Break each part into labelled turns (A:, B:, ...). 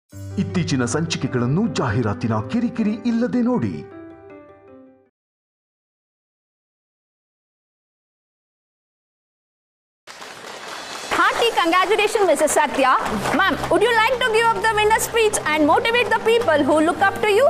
A: ಇತ್ತೀಚಿನ ಸಂಚಿಕೆಗಳನ್ನು ಜಾಹೀರಾತಿನ ಕಿರಿಕಿರಿ ಇಲ್ಲದೆ ನೋಡಿ
B: Hearty congratulations, Mrs. Satya. Ma'am, would you like to give up the winner speech and motivate the people who look up to you?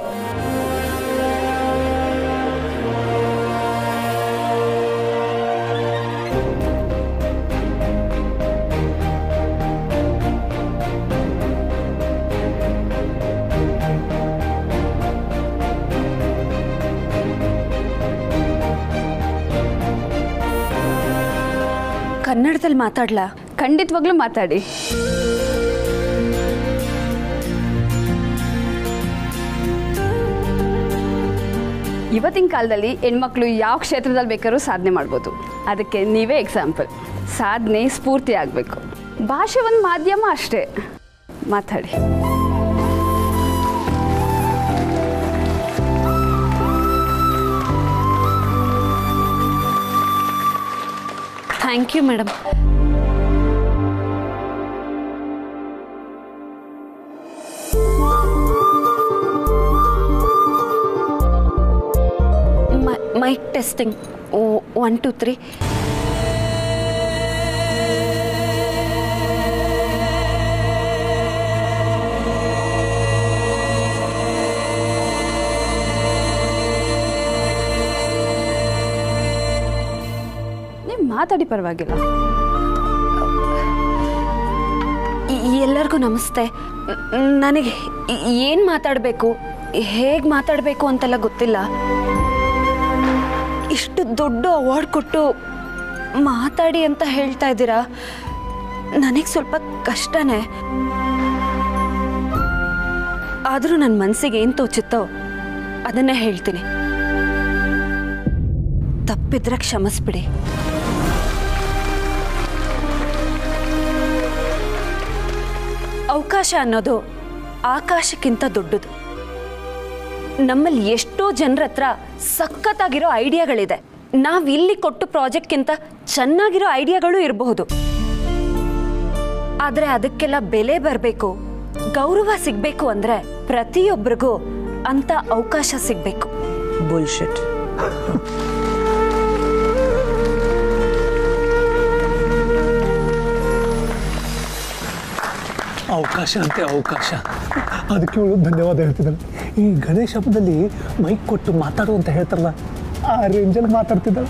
C: ಕನ್ನಡದಲ್ಲಿ ಮಾತಾಡ್ಲಾ
B: ಖಂಡಿತವಾಗ್ಲೂ ಮಾತಾಡಿ ಇವತ್ತಿನ ಕಾಲದಲ್ಲಿ ಹೆಣ್ಮಕ್ಳು ಯಾವ ಕ್ಷೇತ್ರದಲ್ಲಿ ಬೇಕಾದ್ರೂ ಸಾಧನೆ ಮಾಡ್ಬೋದು ಅದಕ್ಕೆ ನೀವೇ ಎಕ್ಸಾಂಪಲ್ ಸಾಧನೆ ಸ್ಫೂರ್ತಿ ಆಗಬೇಕು ಭಾಷೆ ಒಂದು ಮಾಧ್ಯಮ ಅಷ್ಟೇ ಮಾತಾಡಿ
C: thank you madam mic testing one two three
B: ನೀವು ಮಾತಾಡಿ ಪರವಾಗಿಲ್ಲ
C: ಎಲ್ಲರಿಗೂ ನಮಸ್ತೆ ನ- ನನಗೆ ಏನು ಮಾತಾಡಬೇಕು ಹೇಗೆ ಮಾತಾಡಬೇಕು ಅಂತೆಲ್ಲ ಗೊತ್ತಿಲ್ಲ ಇಷ್ಟು ದೊಡ್ಡ ಅವಾರ್ಡ್ ಕೊಟ್ಟು ಮಾತಾಡಿ ಅಂತ ಹೇಳ್ತಾ ಇದ್ದೀರಾ ನನಗೆ ಸ್ವಲ್ಪ ಕಷ್ಟನೇ ಆದರೂ ನನ್ನ ಮನಸ್ಸಿಗೆ ಏನು ತೋಚುತ್ತೋ ಅದನ್ನೇ ಹೇಳ್ತೀನಿ ತಪ್ಪಿದ್ರೆ ಕ್ಷಮಿಸ್ಬಿಡಿ ಅವಕಾಶ ಅನ್ನೋದು ಆಕಾಶಕ್ಕಿಂತ ದೊಡ್ಡದು ನಮ್ಮಲ್ಲಿ ಎಷ್ಟೋ ಜನರ ಹತ್ರ ಸಖತ್ತಾಗಿರೋ ಐಡಿಯಾಗಳಿದೆ ನಾವು ಇಲ್ಲಿ ಕೊಟ್ಟು ಪ್ರಾಜೆಕ್ಟ್ಗಿಂತ ಚೆನ್ನಾಗಿರೋ ಐಡಿಯಾಗಳು ಇರಬಹುದು ಆದರೆ ಅದಕ್ಕೆಲ್ಲ ಬೆಲೆ ಬರಬೇಕು ಗೌರವ ಸಿಗಬೇಕು ಅಂದರೆ ಪ್ರತಿಯೊಬ್ಬರಿಗೂ ಅಂತ ಅವಕಾಶ ಸಿಗಬೇಕು
D: ಬುಲ್ಶಿಟ್
E: ಅವಕಾಶ ಅಂತೆ ಅವಕಾಶ ಅದಕ್ಕೆ ಇವಳು ಧನ್ಯವಾದ ಹೇಳ್ತಿದ್ದಾಳೆ ಈ ಗಣೇಶ ಹಬ್ಬದಲ್ಲಿ ಮೈಕ್ ಕೊಟ್ಟು ಮಾತಾಡು ಅಂತ ಹೇಳ್ತಾರಲ್ಲ ಆ ರೇಂಜಲ್ಲಿ ಮಾತಾಡ್ತಿದ್ದಾಳೆ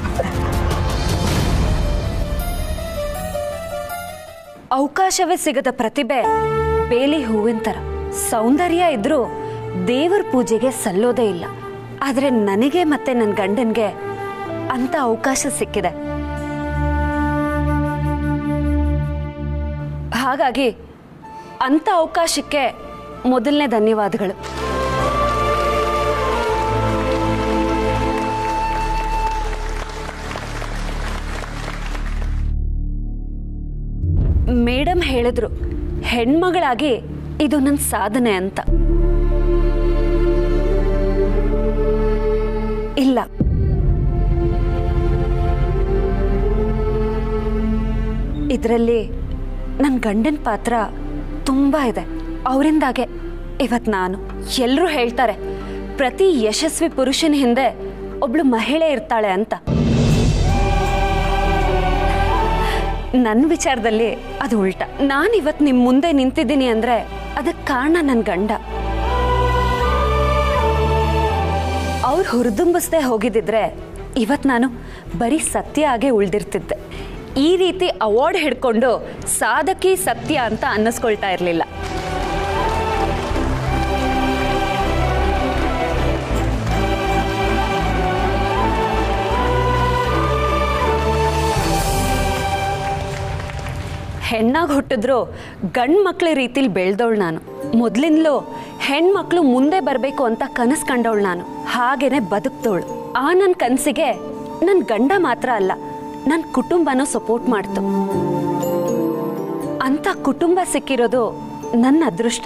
C: ಅವಕಾಶವೇ ಸಿಗದ ಪ್ರತಿಭೆ ಬೇಲಿ ಹೂವಿನ ಥರ ಸೌಂದರ್ಯ ಇದ್ರೂ ದೇವರ ಪೂಜೆಗೆ ಸಲ್ಲೋದೇ ಇಲ್ಲ ಆದರೆ ನನಗೆ ಮತ್ತೆ ನನ್ನ ಗಂಡನಿಗೆ ಅಂತ ಅವಕಾಶ ಸಿಕ್ಕಿದೆ ಹಾಗಾಗಿ ಅಂಥ ಅವಕಾಶಕ್ಕೆ ಮೊದಲನೇ ಧನ್ಯವಾದಗಳು ಮೇಡಮ್ ಹೇಳಿದ್ರು ಹೆಣ್ಮಗಳಾಗಿ ಇದು ನನ್ನ ಸಾಧನೆ ಅಂತ ಇಲ್ಲ ಇದರಲ್ಲಿ ನನ್ನ ಗಂಡನ ಪಾತ್ರ ತುಂಬ ಇದೆ ಅವರಿಂದಾಗೆ ಇವತ್ತು ನಾನು ಎಲ್ಲರೂ ಹೇಳ್ತಾರೆ ಪ್ರತಿ ಯಶಸ್ವಿ ಪುರುಷನ ಹಿಂದೆ ಒಬ್ಳು ಮಹಿಳೆ ಇರ್ತಾಳೆ ಅಂತ ನನ್ನ ವಿಚಾರದಲ್ಲಿ ಅದು ಉಲ್ಟ ನಾನು ಇವತ್ತು ನಿಮ್ಮ ಮುಂದೆ ನಿಂತಿದ್ದೀನಿ ಅಂದರೆ ಅದಕ್ಕೆ ಕಾರಣ ನನ್ನ ಗಂಡ ಅವ್ರು ಹುರಿದುಂಬಿಸ್ದೆ ಹೋಗಿದ್ದಿದ್ರೆ ಇವತ್ತು ನಾನು ಬರೀ ಸತ್ಯ ಆಗೇ ಉಳ್ದಿರ್ತಿದ್ದೆ ಈ ರೀತಿ ಅವಾರ್ಡ್ ಹಿಡ್ಕೊಂಡು ಸಾಧಕಿ ಸತ್ಯ ಅಂತ ಅನ್ನಿಸ್ಕೊಳ್ತಾ ಇರಲಿಲ್ಲ ಹೆಣ್ಣಾಗಿ ಹುಟ್ಟಿದ್ರು ಗಂಡು ಮಕ್ಳ ರೀತಿಲಿ ಬೆಳೆದವಳು ನಾನು ಮೊದಲಿಂದಲೂ ಹೆಣ್ಮಕ್ಳು ಮುಂದೆ ಬರಬೇಕು ಅಂತ ಕನಸು ಕಂಡವಳು ನಾನು ಹಾಗೇನೆ ಬದುಕ್ದವಳು ಆ ನನ್ನ ಕನಸಿಗೆ ನನ್ನ ಗಂಡ ಮಾತ್ರ ಅಲ್ಲ ನನ್ನ ಕುಟುಂಬನೂ ಸಪೋರ್ಟ್ ಮಾಡ್ತು ಅಂತ ಕುಟುಂಬ ಸಿಕ್ಕಿರೋದು ನನ್ನ ಅದೃಷ್ಟ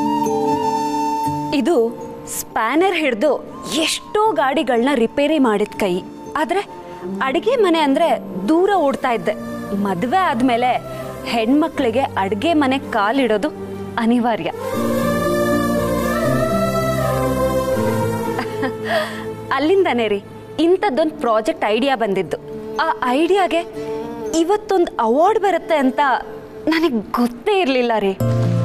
C: ಇದು ಸ್ಪ್ಯಾನರ್ ಹಿಡಿದು ಎಷ್ಟೋ ಗಾಡಿಗಳನ್ನ ರಿಪೇರಿ ಮಾಡಿದ ಕೈ ಆದ್ರೆ ಅಡಿಗೆ ಮನೆ ಅಂದ್ರೆ ದೂರ ಓಡ್ತಾ ಇದ್ದೆ ಮದುವೆ ಆದ್ಮೇಲೆ ಹೆಣ್ಮಕ್ಳಿಗೆ ಅಡ್ಗೆ ಮನೆ ಕಾಲಿಡೋದು ಅನಿವಾರ್ಯ ಅಲ್ಲಿಂದನೇ ರೀ ಇಂಥದ್ದೊಂದು ಪ್ರಾಜೆಕ್ಟ್ ಐಡಿಯಾ ಬಂದಿದ್ದು ಆ ಐಡಿಯಾಗೆ ಇವತ್ತೊಂದು ಅವಾರ್ಡ್ ಬರುತ್ತೆ ಅಂತ ನನಗೆ ಗೊತ್ತೇ ಇರಲಿಲ್ಲ ರೀ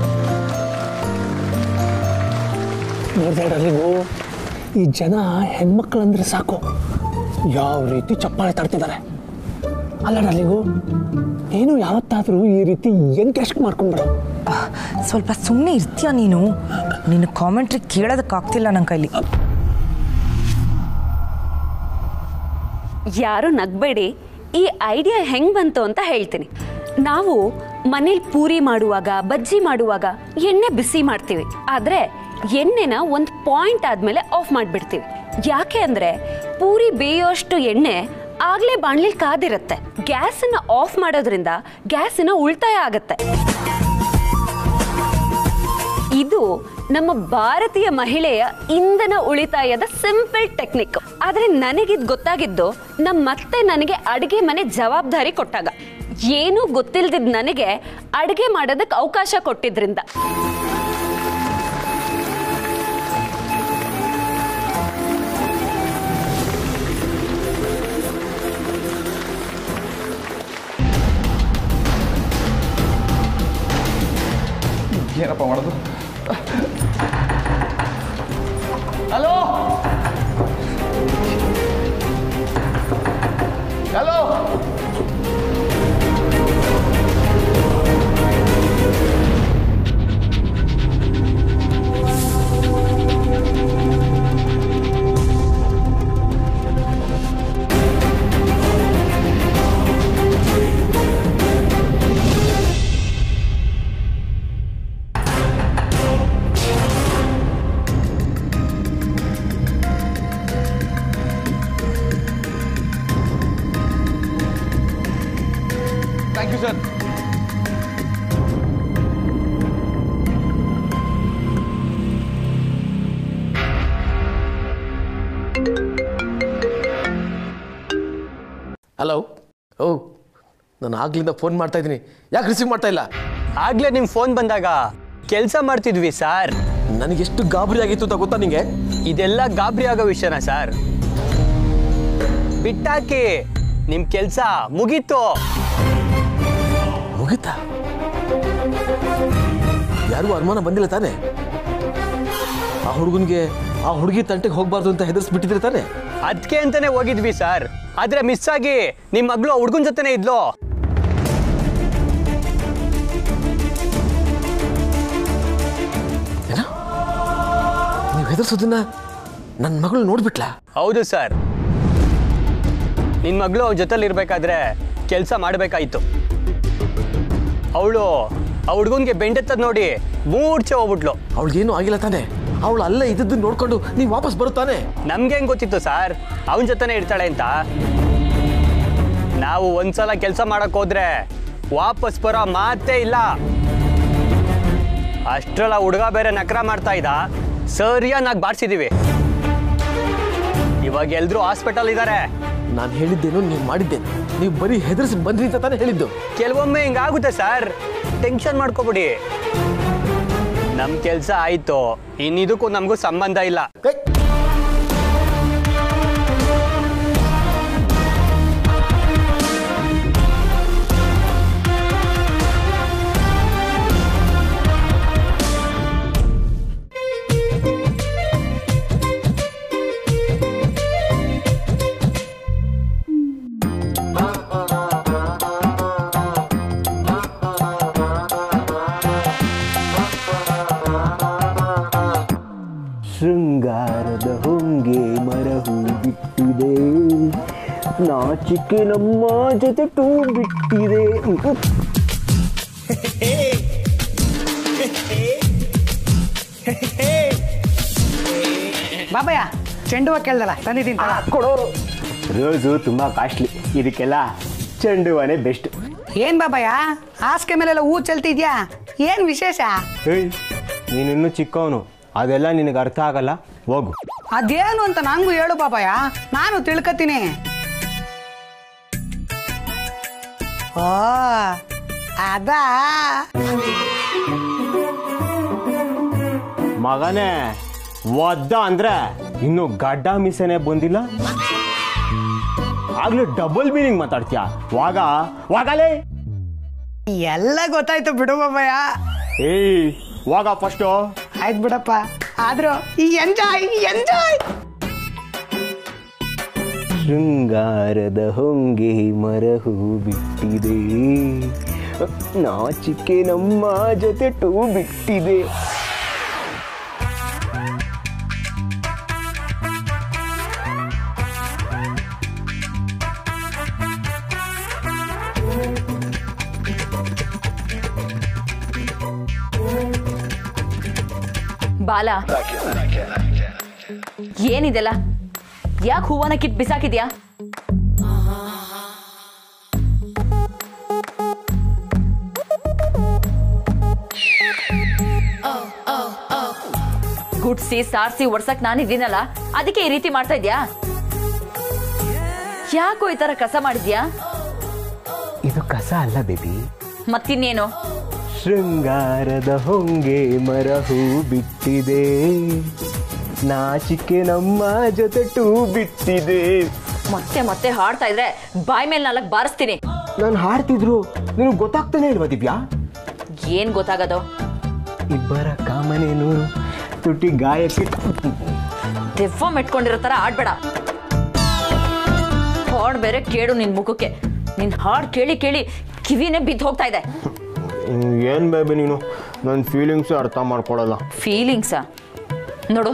E: ನೋಡ್ಬೇಡಲ್ಲಿಗೂ ಈ ಜನ ಹೆಣ್ಮಕ್ಳಂದ್ರೆ ಸಾಕು ಯಾವ ರೀತಿ ಚಪ್ಪಾಳೆ ತಡ್ತಿದ್ದಾರೆ ಅಲ್ಲ ಡರ್ಲಿಂಗು ನೀನು ಯಾವತ್ತಾದರೂ ಈ ರೀತಿ ಎಂಕೆಸ್ಟ್ ಮಾಡ್ಕೊಂಡ್ಬಿಡ
D: ಸ್ವಲ್ಪ ಸುಮ್ಮನೆ ಇರ್ತೀಯ ನೀನು ನಿನ್ನ ಕಾಮೆಂಟ್ರಿ ಕೇಳೋದಕ್ಕಾಗ್ತಿಲ್ಲ ನನ್ನ ಕೈಲಿ
C: ಯಾರು ನಗ್ಬೇಡಿ ಈ ಐಡಿಯಾ ಹೆಂಗ್ ಬಂತು ಅಂತ ಹೇಳ್ತೀನಿ ನಾವು ಮನೇಲಿ ಪೂರಿ ಮಾಡುವಾಗ ಬಜ್ಜಿ ಮಾಡುವಾಗ ಎಣ್ಣೆ ಬಿಸಿ ಮಾಡ್ತೀವಿ ಆದ್ರೆ ಎಣ್ಣೆನ ಒಂದು ಪಾಯಿಂಟ್ ಆದ್ಮೇಲೆ ಆಫ್ ಮಾಡಿಬಿಡ್ತೀವಿ ಯಾಕೆ ಅಂದ್ರೆ ಪೂರಿ ಬೇಯೋಷ್ಟು ಎಣ್ಣೆ ಆಗ್ಲೇ ಬಾಣ್ಲಿ ಕಾದಿರುತ್ತೆ ಗ್ಯಾಸನ್ನ ಆಫ್ ಮಾಡೋದ್ರಿಂದ ಗ್ಯಾಸಿನ ಉಳಿತಾಯ ಆಗತ್ತೆ ಇದು ನಮ್ಮ ಭಾರತೀಯ ಮಹಿಳೆಯ ಇಂಧನ ಉಳಿತಾಯದ ಸಿಂಪಲ್ ಟೆಕ್ನಿಕ್ ಆದ್ರೆ ನನಗಿದ್ ಗೊತ್ತಾಗಿದ್ದು ನಮ್ಮ ಮತ್ತೆ ನನಗೆ ಅಡಿಗೆ ಮನೆ ಜವಾಬ್ದಾರಿ ಕೊಟ್ಟಾಗ ಏನೂ ಗೊತ್ತಿಲ್ದಿದ್ ನನಗೆ ಅಡಿಗೆ ಮಾಡೋದಕ್ಕೆ ಅವಕಾಶ ಕೊಟ್ಟಿದ್ರಿಂದ
F: ಏನಪ್ಪ ಮಾಡೋದು hello hello thank you sir
G: hello ಓ ನಾನು ಆಗ್ಲಿಂದ ಫೋನ್ ಮಾಡ್ತಾ ಇದ್ದೀನಿ ಯಾಕೆ ರಿಸೀವ್ ಮಾಡ್ತಾ ಇಲ್ಲ
H: ಆಗ್ಲೇ ನಿಮ್ ಫೋನ್ ಬಂದಾಗ ಕೆಲಸ ಮಾಡ್ತಿದ್ವಿ ಸರ್
G: ನನಗೆ ಎಷ್ಟು ಗಾಬರಿ ಆಗಿತ್ತು ಅಂತ ಗೊತ್ತಾ ನಿಂಗೆ
H: ಇದೆಲ್ಲ ಗಾಬರಿ ಆಗೋ ವಿಷಯನ ಸರ್ ಬಿಟ್ಟಾಕಿ ನಿಮ್ ಕೆಲ್ಸ ಮುಗೀತು
G: ಮುಗಿತಾ ಯಾರಿಗೂ ಅನುಮಾನ ಬಂದಿಲ್ಲ ತಾನೆ ಆ ಹುಡುಗನಿಗೆ ಆ ಹುಡುಗಿ ತಂಟೆಗೆ ಹೋಗ್ಬಾರ್ದು ಅಂತ ಹೆದರ್ಸ್ಬಿಟ್ಟಿದ್ರೆ ತಾನೆ
H: ಅದಕ್ಕೆ ಅಂತಾನೆ ಹೋಗಿದ್ವಿ ಸರ್ ಆದ್ರೆ ಮಿಸ್ ಆಗಿ ನಿಮ್ ಮಗಳು ಹುಡ್ಗನ್ ಜೊತೆನೆ ಇದ್ಲು
G: ಏನ ನೀವು ಹೆದರ್ಸೋದನ್ನ ನನ್ನ ಮಗಳು ನೋಡ್ಬಿಟ್ಲಾ
H: ಹೌದು ಸರ್ ನಿನ್ ಮಗಳು ಅವ್ರ ಜೊತೆಲಿ ಇರ್ಬೇಕಾದ್ರೆ ಕೆಲಸ ಮಾಡ್ಬೇಕಾಯ್ತು ಅವಳು ಆ ಹುಡ್ಗನ್ಗೆ ಬೆಂಡೆತ್ತದ್ ನೋಡಿ ಮೂರ್ಛೆ ಹೋಗ್ಬಿಟ್ಲು
G: ಅವಳಿಗೇನು ಆಗಿಲ್ಲ ತಾನೆ ಅವಳು ಅಲ್ಲೇ ಇದ್ದದ್ದು ನೋಡ್ಕೊಂಡು ನೀವು ವಾಪಸ್ ಬರುತ್ತಾನೆ
H: ನಮ್ಗೆ ಹೆಂಗ್ ಗೊತ್ತಿತ್ತು ಸರ್ ಅವನ ಜೊತೆನೆ ಇರ್ತಾಳೆ ಅಂತ ನಾವು ಒಂದ್ಸಲ ಕೆಲಸ ಮಾಡಕ್ ಹೋದ್ರೆ ವಾಪಸ್ ಬರೋ ಮಾತೇ ಇಲ್ಲ ಅಷ್ಟ್ರಲ್ಲ ಹುಡುಗ ಬೇರೆ ನಕರ ಮಾಡ್ತಾ ಇದ್ದ ಸರಿಯಾಗಿ ಬಾಡ್ಸಿದೀವಿ ಇವಾಗ ಎಲ್ರು ಹಾಸ್ಪಿಟಲ್ ಇದ್ದಾರೆ
G: ನಾನು ಹೇಳಿದ್ದೇನು ನೀವು ಮಾಡಿದ್ದೇನು ನೀವು ಬರೀ ಹೆದರ್ಸಿ ಬಂದ್ರಿ ಅಂತ ತಾನೇ ಹೇಳಿದ್ದು
H: ಕೆಲವೊಮ್ಮೆ ಹಿಂಗಾಗುತ್ತೆ ಸರ್ ಟೆನ್ಷನ್ ಮಾಡ್ಕೋಬಿಡಿ ನಮ್ ಕೆಲ್ಸ ಆಯ್ತು ಇನ್ನಿದಕ್ಕೂ ನಮಗೂ ಸಂಬಂಧ ಇಲ್ಲ
G: ಏ,
I: ಶೃಂಗಾರದ ಹೊಂಗೆ ಮರಹು ಬಿಟ್ಟಿದೆ ನಾಚಿಕೆ ನಮ್ಮ ಜೊತೆ ಟೂ ಬಿಟ್ಟಿದೆ
J: ಬಾಬಯ್ಯ ಚೆಂಡು ಹೂವು ಕೇಳ್ದಲ್ಲ ತಂದಿದ್ದೀನಿ ತಗೋ.
I: ಕೊಡೋರು ರೋಸು ತುಂಬಾ ಕಾಸ್ಟ್ಲಿ ಇದಕ್ಕೆಲ್ಲ ಚೆಂಡು ಹೂವನೇ ಬೆಸ್ಟ್
J: ಏನ್ ಬಾಬಯ್ಯ ಹಾಸಿಗೆ ಮೇಲೆಲ್ಲ ಹೂ ಚೆಲ್ತಿದ್ಯಾ ಏನ್ ವಿಶೇಷ
I: ಏಯ್ ನೀನಿನ್ನೂ ಚಿಕ್ಕವನು ಅದೆಲ್ಲ ನಿನಗೆ ಅರ್ಥ ಆಗಲ್ಲ ಹೋಗು
J: ಅದೇನು ಅಂತ ನಂಗೂ ಹೇಳು ಬಾಬಯ್ಯ ನಾನು ತಿಳ್ಕತೀನಿ ಓ ಅದಾ
I: ಮಗನೇ ಒದ್ದ ಅಂದ್ರೆ ಇನ್ನು ಗಡ್ಡ ಮಿಸನೆ ಬಂದಿಲ್ಲ ಆಗ್ಲೂ ಡಬಲ್ ಮೀನಿಂಗ್ ಮಾತಾಡ್ತೀಯ ವಾಗ ವಾಗಲೇ
J: ಎಲ್ಲ ಗೊತ್ತಾಯ್ತು ಬಿಡು ಬಾಬಯ್ಯ
I: ಏಯ್ ವಾಗ ಫಸ್ಟು
J: ಆಯ್ತು ಬಿಡಪ್ಪ ಆದ್ರೂ ಈ ಎಂಜಾಯ್ ಎಂಜಾಯ್
I: ಶೃಂಗಾರದ ಹೊಂಗೆ ಮರಹು ಬಿಟ್ಟಿದೆ ನಾಚಿಕೆ ನಮ್ಮ ಜೊತೆ ಟೂ ಬಿಟ್ಟಿದೆ
K: ಬಾಲ ಏನಿದೆಲ್ಲ ಯಾಕೆ ಹೂವನ ಕಿತ್ ಬಿಸಾಕಿದ್ಯಾ ಗುಡ್ಸಿ ಸಾರ್ಸಿ ಒಡ್ಸಕ್ ನಾನಿದ್ದೀನಲ್ಲ ಅದಕ್ಕೆ ಈ ರೀತಿ ಮಾಡ್ತಾ ಇದ್ಯಾ ಯಾಕೋ ಈ ತರ ಕಸ ಮಾಡಿದ್ಯಾ
I: ಇದು ಕಸ ಅಲ್ಲ ಬೇಬಿ
K: ಮತ್ತಿನ್ನೇನು
I: ಶೃಂಗಾರದ ಹೊಂಗೆ ಮರಹು ಬಿಟ್ಟಿದೆ ನಾಚಿಕೆ ನಮ್ಮ ಜೊತೆ ಟೂ ಬಿಟ್ಟಿದೆ
K: ಮತ್ತೆ ಮತ್ತೆ ಹಾಡ್ತಾ ಇದ್ರೆ ಬಾಯ್ ಮೇಲೆ ನಾಲ್ಕು ಬಾರಿಸ್ತೀನಿ
I: ನಾನು ಹಾಡ್ತಿದ್ರು ನಿನಗೆ ಗೊತ್ತಾಗ್ತಾನೆ ಇಲ್ವಾ ದಿವ್ಯಾ
K: ಏನ್ ಗೊತ್ತಾಗದು
I: ಇಬ್ಬರ ಕಾಮನೆ ನೂರು ತುಟಿ ಗಾಯಕ್ಕೆ
K: ದೆವ್ವ ಮೆಟ್ಕೊಂಡಿರೋ ತರ ಆಡ್ಬೇಡ ಹಾಡ್ ಬೇರೆ ಕೇಳು ನಿನ್ ಮುಖಕ್ಕೆ ನಿನ್ ಹಾಡ್ ಕೇಳಿ ಕೇಳಿ ಕಿವಿನೇ ಬಿದ್ದು ಹೋಗ್ತಾ ಇದೆ
I: ಏನು ಬೇಬಿ ನೀನು ನನ್ನ ಫೀಲಿಂಗ್ಸ್ ಅರ್ಥ ಮಾಡ್ಕೊಳಲ್ಲ
K: ಫೀಲಿಂಗ್ಸಾ ನೋಡು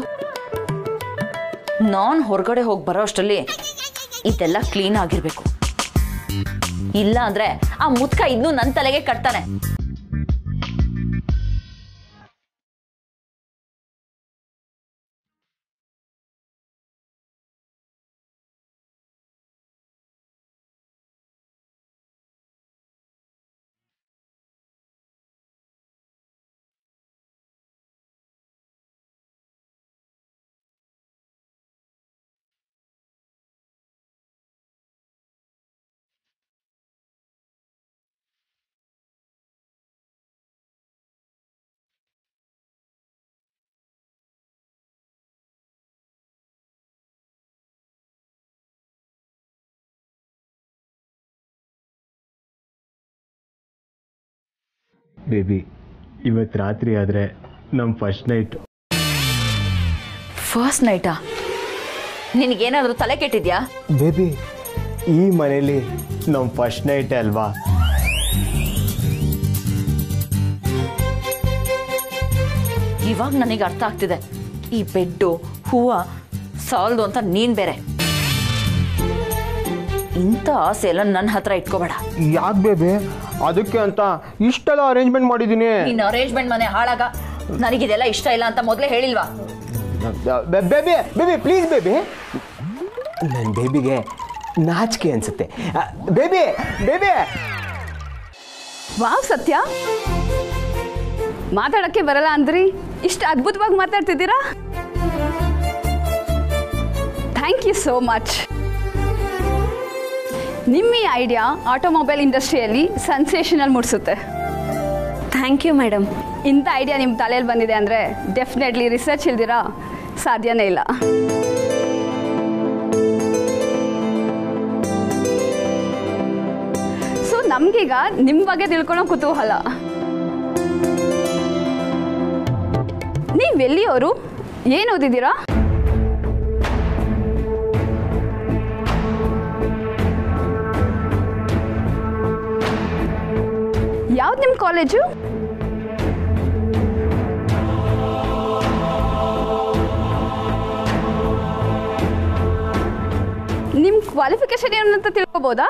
K: ನಾನ್ ಹೊರಗಡೆ ಹೋಗಿ ಬರೋ ಅಷ್ಟರಲ್ಲಿ ಇದೆಲ್ಲ ಕ್ಲೀನ್ ಆಗಿರ್ಬೇಕು ಇಲ್ಲ ಅಂದ್ರೆ ಆ ಮುತ್ಕ ಇನ್ನೂ ನನ್ನ ತಲೆಗೆ ಕಟ್ತಾನೆ
I: ಬೇಬಿ ಇವತ್ತು ರಾತ್ರಿ ಆದರೆ ನಮ್ಮ ಫಸ್ಟ್ ನೈಟ್
K: ಫಸ್ಟ್ ನೈಟಾ ನಿನಗೇನಾದ್ರೂ ತಲೆ ಕೆಟ್ಟಿದ್ಯಾ
I: ಬೇಬಿ ಈ ಮನೇಲಿ ನಮ್ಮ ಫಸ್ಟ್ ನೈಟ್ ಅಲ್ವಾ
K: ಇವಾಗ ನನಗೆ ಅರ್ಥ ಆಗ್ತಿದೆ ಈ ಬೆಡ್ಡು ಹೂವ ಸಾಲ್ದು ಅಂತ ನೀನ್ ಬೇರೆ ಇಂಥ ಆಸೆ ಎಲ್ಲ ನನ್ನ ಹತ್ರ ಇಟ್ಕೋಬೇಡ
I: ಯಾಕೆ ಬೇಬಿ ಅದಕ್ಕೆ ಅಂತ ಇಷ್ಟೆಲ್ಲ ಅರೇಂಜ್ಮೆಂಟ್ ಮಾಡಿದ್ದೀನಿ
K: ನಿನ್ನ ಅರೇಂಜ್ಮೆಂಟ್ ಮನೆ ಹಾಳಾಗ ನನಗಿದೆಲ್ಲ ಇಷ್ಟ ಇಲ್ಲ ಅಂತ ಮೊದಲೇ ಹೇಳಿಲ್ವಾ
I: ಬೇಬಿ ಬೇಬಿ ಪ್ಲೀಸ್ ಬೇಬಿ ನನ್ನ ಬೇಬಿಗೆ ನಾಚಿಕೆ ಅನ್ಸುತ್ತೆ ಬೇಬಿ ಬೇಬಿ
B: ವಾವ್ ಸತ್ಯ ಮಾತಾಡಕ್ಕೆ ಬರಲ್ಲ ಅಂದ್ರಿ ಇಷ್ಟು ಅದ್ಭುತವಾಗಿ ಮಾತಾಡ್ತಿದ್ದೀರಾ ಥ್ಯಾಂಕ್ ಯು ಸೋ ಮಚ್ ನಿಮ್ಮ ಈ ಐಡಿಯಾ ಆಟೋಮೊಬೈಲ್ ಇಂಡಸ್ಟ್ರಿಯಲ್ಲಿ ಸನ್ಸೇಷನಲ್ ಮೂಡಿಸುತ್ತೆ
C: ಥ್ಯಾಂಕ್ ಯು ಮೇಡಮ್
B: ಇಂಥ ಐಡಿಯಾ ನಿಮ್ಮ ತಲೆಯಲ್ಲಿ ಬಂದಿದೆ ಅಂದರೆ ಡೆಫಿನೆಟ್ಲಿ ರಿಸರ್ಚ್ ಇಲ್ದಿರಾ ಸಾಧ್ಯನೇ ಇಲ್ಲ ಸೊ ನಮಗೀಗ ನಿಮ್ಮ ಬಗ್ಗೆ ತಿಳ್ಕೊಳೋ ಕುತೂಹಲ ನೀವು ಎಲ್ಲಿಯವರು ಏನು ಓದಿದ್ದೀರಾ ಯಾವ್ದು ನಿಮ್ಮ ಕಾಲೇಜು ನಿಮ್ಮ ಕ್ವಾಲಿಫಿಕೇಶನ್ ಏನು ಅಂತ ತಿಳ್ಕೊಬೋದಾ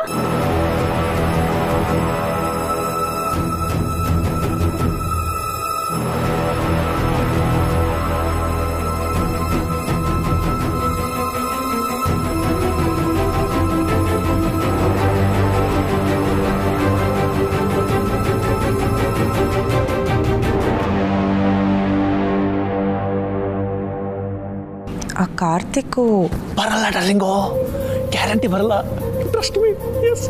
D: ಆ ಕಾರ್ತಿಕ್ಕು
E: ಬರಲ್ಲ ಡಾರ್ಲಿಂಗು ಗ್ಯಾರಂಟಿ ಬರಲ್ಲ trust me yes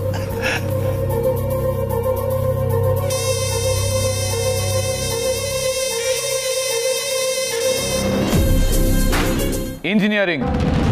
F: engineering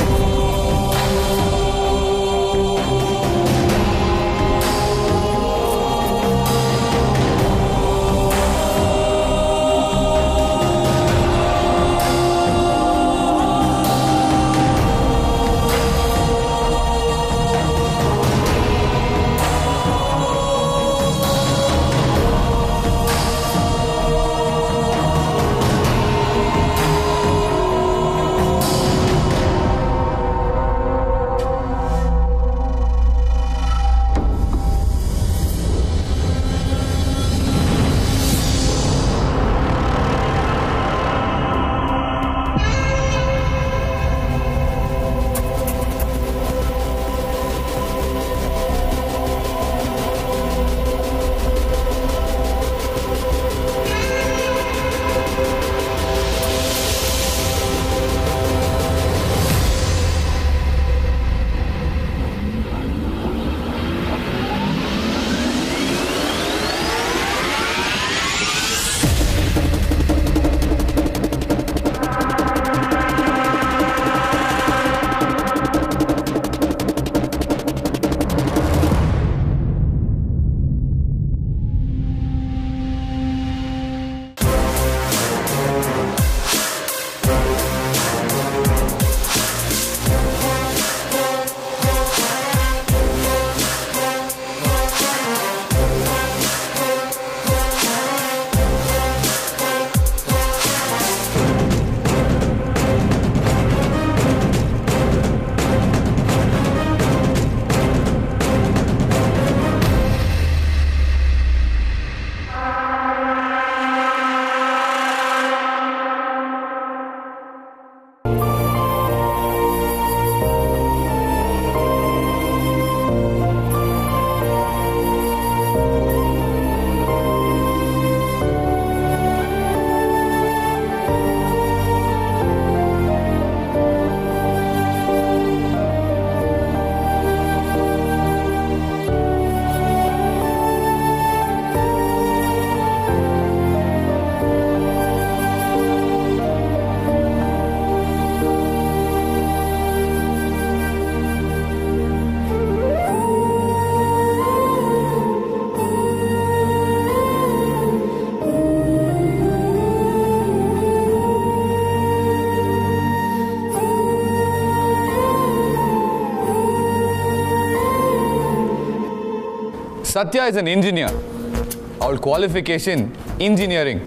F: Sathya is an engineer ಅವಳ ಕ್ವಾಲಿಫಿಕೇಶನ್ ಇಂಜಿನಿಯರಿಂಗ್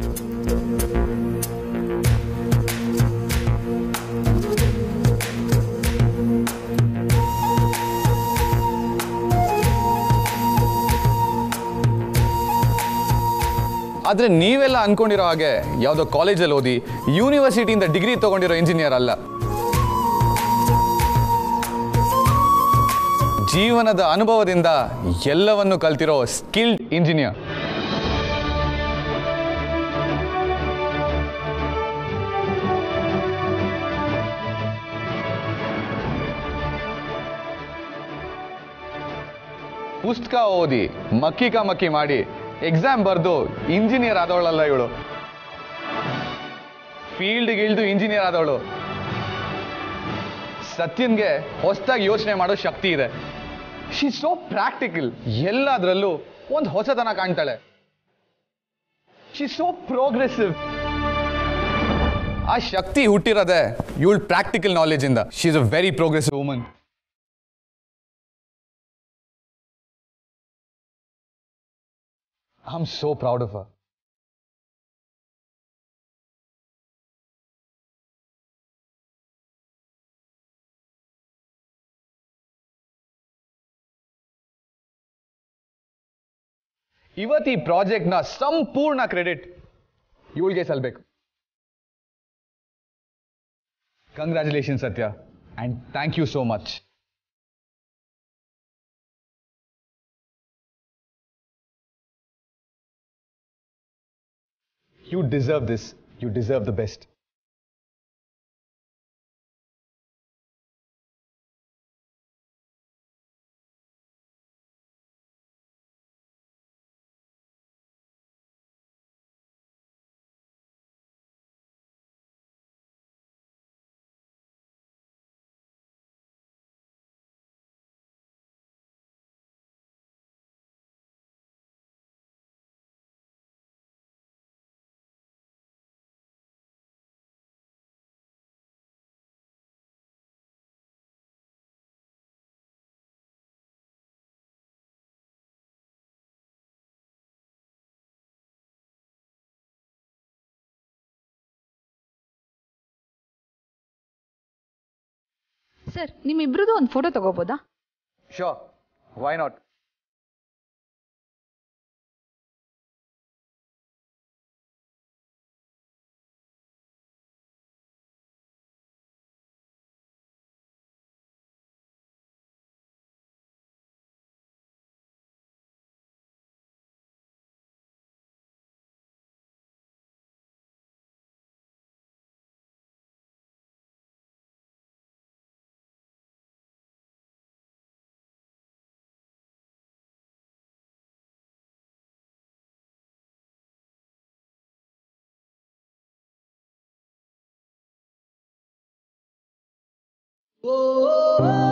F: ಆದರೆ ನೀವೆಲ್ಲ ಅನ್ಕೊಂಡಿರೋ ಹಾಗೆ ಯಾವುದೋ ಕಾಲೇಜಲ್ಲಿ ಓದಿ ಯೂನಿವರ್ಸಿಟಿಯಿಂದ ಡಿಗ್ರಿ ತಗೊಂಡಿರೋ ಇಂಜಿನಿಯರ್ ಅಲ್ಲ ಜೀವನದ ಅನುಭವದಿಂದ ಎಲ್ಲವನ್ನು ಕಲ್ತಿರೋ ಸ್ಕಿಲ್ಡ್ ಇಂಜಿನಿಯರ್ ಪುಸ್ತಕ ಓದಿ ಮಕ್ಕಿಕ ಮಕ್ಕಿ ಮಾಡಿ ಎಕ್ಸಾಮ್ ಬರೆದು ಇಂಜಿನಿಯರ್ ಆದವಳಲ್ಲ ಇವಳು ಫೀಲ್ಡ್ಗೆ ಇಳಿದು ಇಂಜಿನಿಯರ್ ಆದವಳು ಸತ್ಯನ್ಗೆ ಹೊಸದಾಗಿ ಯೋಚನೆ ಮಾಡೋ ಶಕ್ತಿ ಇದೆ ಶಿ ಸೋ ಪ್ರಾಕ್ಟಿಕಲ್ ಎಲ್ಲದರಲ್ಲೂ ಒಂದು ಹೊಸತನ ಕಾಣ್ತಾಳೆ ಶಿ ಸೋ ಪ್ರೋಗ್ರೆಸಿವ್ ಆ ಶಕ್ತಿ ಹುಟ್ಟಿರೋದೆ ಇವಳು ಪ್ರಾಕ್ಟಿಕಲ್ ನಾಲೆಜ್ ಇಂದ she is a very progressive woman I am so proud of her ಇವತ್ತು ಈ ಪ್ರಾಜೆಕ್ಟ್ನ ಸಂಪೂರ್ಣ ಕ್ರೆಡಿಟ್ ಇವಳಿಗೆ ಸಲ್ಬೇಕು congratulation Sathya and thank you so much you deserve this you deserve the best
L: sir ನಿಮ್ಮಿಬ್ರದ್ದು ಒಂದು ಫೋಟೋ ತಗೋಬೋದಾ
F: so why not
M: oh, oh, oh.